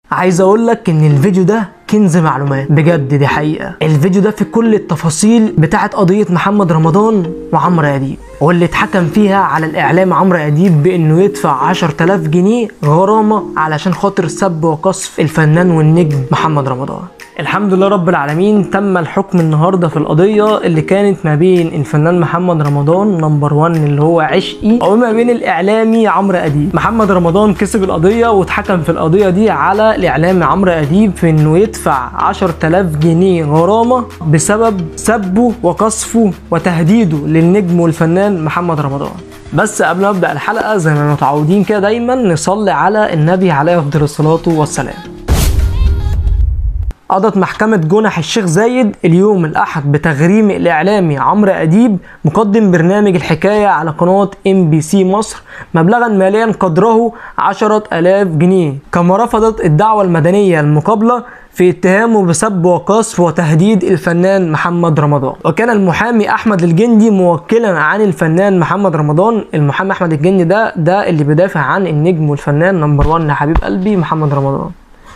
عايز اقول لك ان الفيديو ده كنز معلومات بجد دي حقيقة الفيديو ده في كل التفاصيل بتاعت قضية محمد رمضان وعمرو أديب واللي اتحكم فيها على الإعلام عمرو أديب بإنه يدفع 10000 جنيه غرامة علشان خاطر سب وقصف الفنان والنجم محمد رمضان الحمد لله رب العالمين تم الحكم النهارده في القضيه اللي كانت ما بين الفنان محمد رمضان نمبر 1 اللي هو عشقي وما بين الاعلامي عمرو اديب محمد رمضان كسب القضيه واتحكم في القضيه دي على الاعلامي عمرو اديب في انه يدفع 10000 جنيه غرامه بسبب سبه وقصفه وتهديده للنجم والفنان محمد رمضان بس قبل ما ابدا الحلقه زي ما متعودين كده دايما نصلي على النبي عليه افضل الصلاه والسلام قضت محكمة جنح الشيخ زايد اليوم الأحد بتغريم الإعلامي عمرو أديب مقدم برنامج الحكاية على قناة ام بي سي مصر مبلغا ماليا قدره 10000 جنيه كما رفضت الدعوة المدنية المقابلة في اتهامه بسب وقصف وتهديد الفنان محمد رمضان وكان المحامي احمد الجندي موكلا عن الفنان محمد رمضان المحامي احمد الجندي ده ده اللي بيدافع عن النجم والفنان نمبر 1 حبيب قلبي محمد رمضان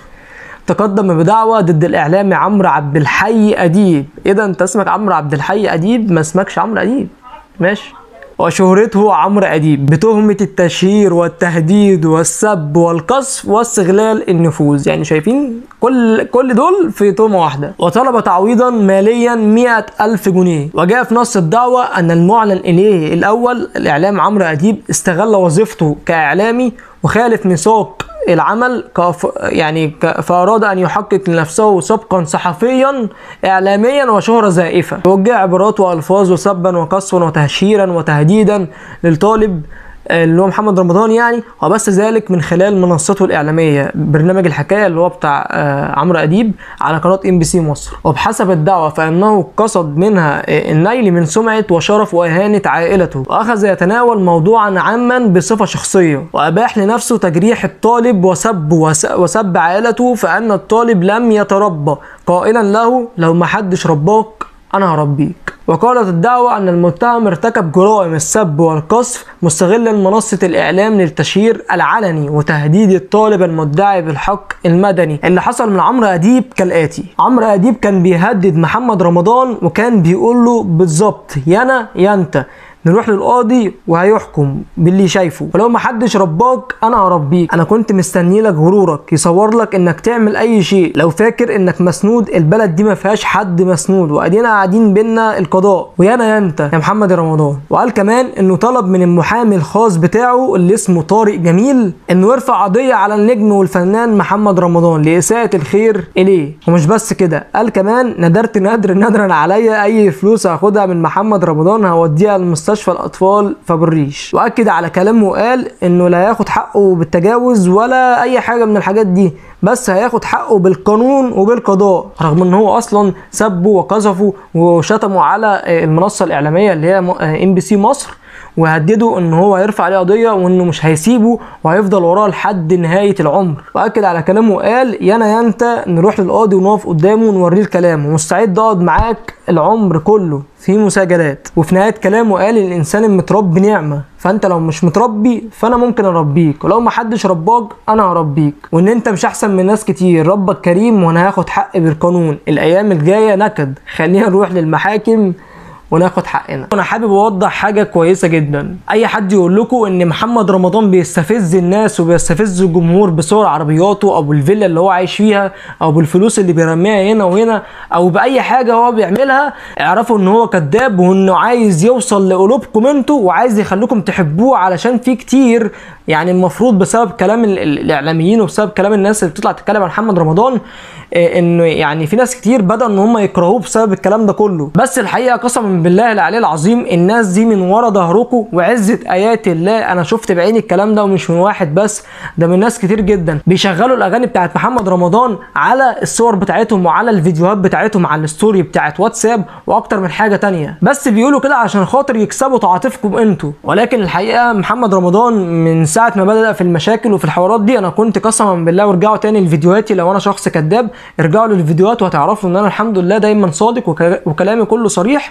تقدم بدعوى ضد الاعلامي عمرو عبد الحي اديب ايه ده انت اسمك عمرو عبد الحي اديب ما اسمكش عمرو اديب ماشي وشهرته عمرو اديب بتهمه التشهير والتهديد والسب والقصف واستغلال النفوذ يعني شايفين كل كل دول في تهمه واحده وطلب تعويضا ماليا 100 ألف جنيه وجاء في نص الدعوة أن المعلن إليه الأول الإعلام عمرو أديب استغل وظيفته كإعلامي وخالف ميثاق العمل كف يعني ك- فأراد أن يحقق لنفسه سبقا صحفيا إعلاميا وشهرة زائفة وجه عبارات وألفاظ وسبا وقصفا وتهشيرا وتهديدا للطالب آه، اللي هو محمد رمضان يعني وبث ذلك من خلال منصته الاعلاميه برنامج الحكايه اللي هو بتاع آه، عمرو اديب على قناه ام بي سي مصر وبحسب الدعوه فانه قصد منها آه، النيل من سمعه وشرف واهانه عائلته واخذ يتناول موضوعا عاما بصفه شخصيه واباح لنفسه تجريح الطالب وسب وس- وسب عائلته فان الطالب لم يتربى قائلا له لو ما حدش رباك انا هربيك وقالت الدعوة أن المتهم ارتكب جرائم السب والقصف مستغلا منصة الإعلام للتشهير العلني وتهديد الطالب المدعي بالحق المدني اللي حصل من عمرو أديب كالآتي عمرو أديب كان بيهدد محمد رمضان وكان بيقول له بالظبط يا أنا يا أنت نروح للقاضي وهيحكم باللي شايفه ولو ما حدش رباك انا هربيك انا كنت مستني لك غرورك يصور لك انك تعمل اي شيء لو فاكر انك مسنود البلد دي ما فيهاش حد مسنود وادينا قاعدين بينا القضاء ويانا يا انت يا محمد رمضان وقال كمان انه طلب من المحامي الخاص بتاعه اللي اسمه طارق جميل انه يرفع قضيه على النجم والفنان محمد رمضان لاساءه الخير اليه ومش بس كده قال كمان ندرت ندر ندرا عليا اي فلوس هاخدها من محمد رمضان هوديها لمستشفى الاطفال فبالريش واكد على كلامه وقال انه لا ياخد حقه بالتجاوز ولا اي حاجه من الحاجات دي بس هياخد حقه بالقانون وبالقضاء رغم ان هو اصلا سبه وقذفه وشتمه على المنصه الاعلاميه اللي هي ام بي سي مصر وهدده ان هو هيرفع عليه قضيه وانه مش هيسيبه وهيفضل وراه لحد نهايه العمر واكد على كلامه وقال يا انا يا انت نروح للقاضي ونقف قدامه ونوريه الكلام ومستعد اقعد معاك العمر كله في مساجلات وفي نهايه كلامه قال الانسان المتربي نعمه فانت لو مش متربي فانا ممكن اربيك ولو ما حدش رباك انا هربيك وان انت مش احسن من ناس كتير ربك كريم وانا هاخد حقي بالقانون الايام الجايه نكد خلينا نروح للمحاكم وناخد حقنا انا حابب اوضح حاجه كويسه جدا اي حد يقول لكم ان محمد رمضان بيستفز الناس وبيستفز الجمهور بصور عربياته او بالفيلا اللي هو عايش فيها او بالفلوس اللي بيرميها هنا وهنا او باي حاجه هو بيعملها اعرفوا ان هو كذاب وانه عايز يوصل لقلوبكم انتوا وعايز يخليكم تحبوه علشان في كتير يعني المفروض بسبب كلام ال- ال- الاعلاميين وبسبب كلام الناس اللي بتطلع تتكلم عن محمد رمضان آه، انه يعني في ناس كتير بدأوا ان هم يكرهوه بسبب الكلام ده كله بس الحقيقه قسما بالله العلي العظيم الناس دي من ورا ظهركم وعزه ايات الله انا شفت بعيني الكلام ده ومش من واحد بس ده من ناس كتير جدا بيشغلوا الاغاني بتاعت محمد رمضان على الصور بتاعتهم وعلى الفيديوهات بتاعتهم على الستوري بتاعت واتساب واكتر من حاجه تانية بس بيقولوا كده عشان خاطر يكسبوا تعاطفكم انتوا ولكن الحقيقه محمد رمضان من ساعه ما بدا في المشاكل وفي الحوارات دي انا كنت قسما بالله وارجعوا تاني لفيديوهاتي لو انا شخص كذاب ارجعوا للفيديوهات وهتعرفوا ان انا الحمد لله دايما صادق وك- وكلامي كله صريح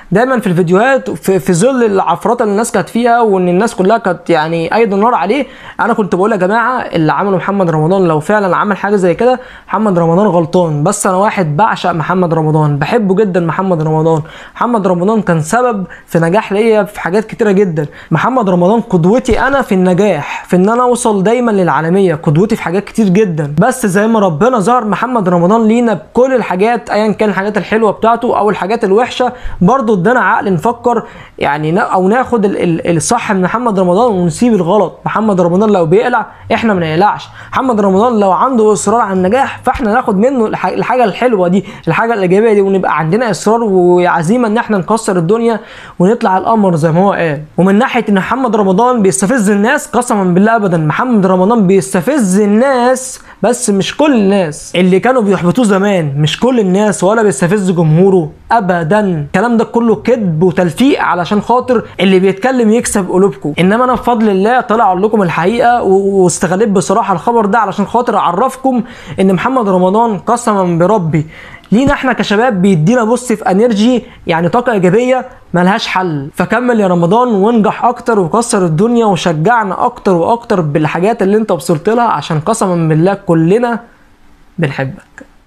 دايما في الفيديوهات في, في ظل العفرات اللي الناس كانت فيها وان الناس كلها كانت يعني ايضا نار عليه انا كنت بقول يا جماعه اللي عمله محمد رمضان لو فعلا عمل حاجه زي كده محمد رمضان غلطان بس انا واحد بعشق محمد رمضان بحبه جدا محمد رمضان محمد رمضان كان سبب في نجاح ليا في حاجات كتيره جدا محمد رمضان قدوتي انا في النجاح في ان انا اوصل دايما للعالميه قدوتي في حاجات كتير جدا بس زي ما ربنا ظهر محمد رمضان لينا بكل الحاجات ايا كان الحاجات الحلوه بتاعته او الحاجات الوحشه برضه ادانا عقل نفكر يعني نا او ناخد ال- ال- الصح من محمد رمضان ونسيب الغلط محمد رمضان لو بيقلع احنا ما نقلعش محمد رمضان لو عنده اصرار على النجاح فاحنا ناخد منه الح- الحاجه الحلوه دي الحاجه الايجابيه دي ونبقى عندنا اصرار وعزيمه ان احنا نكسر الدنيا ونطلع القمر زي ما هو قال ومن ناحيه ان محمد رمضان بيستفز الناس قسما بالله ابدا محمد رمضان بيستفز الناس بس مش كل الناس اللي كانوا بيحبطوه زمان مش كل الناس ولا بيستفز جمهوره ابدا الكلام ده كله كذب وتلفيق علشان خاطر اللي بيتكلم يكسب قلوبكم انما انا بفضل الله طلع اقول لكم الحقيقه و- واستغليت بصراحه الخبر ده علشان خاطر اعرفكم ان محمد رمضان قسما بربي لينا احنا كشباب بيدينا بص في انرجي يعني طاقه ايجابيه ملهاش حل فكمل يا رمضان وانجح اكتر وكسر الدنيا وشجعنا اكتر واكتر بالحاجات اللي انت وصلت لها عشان قسما بالله كلنا بنحبك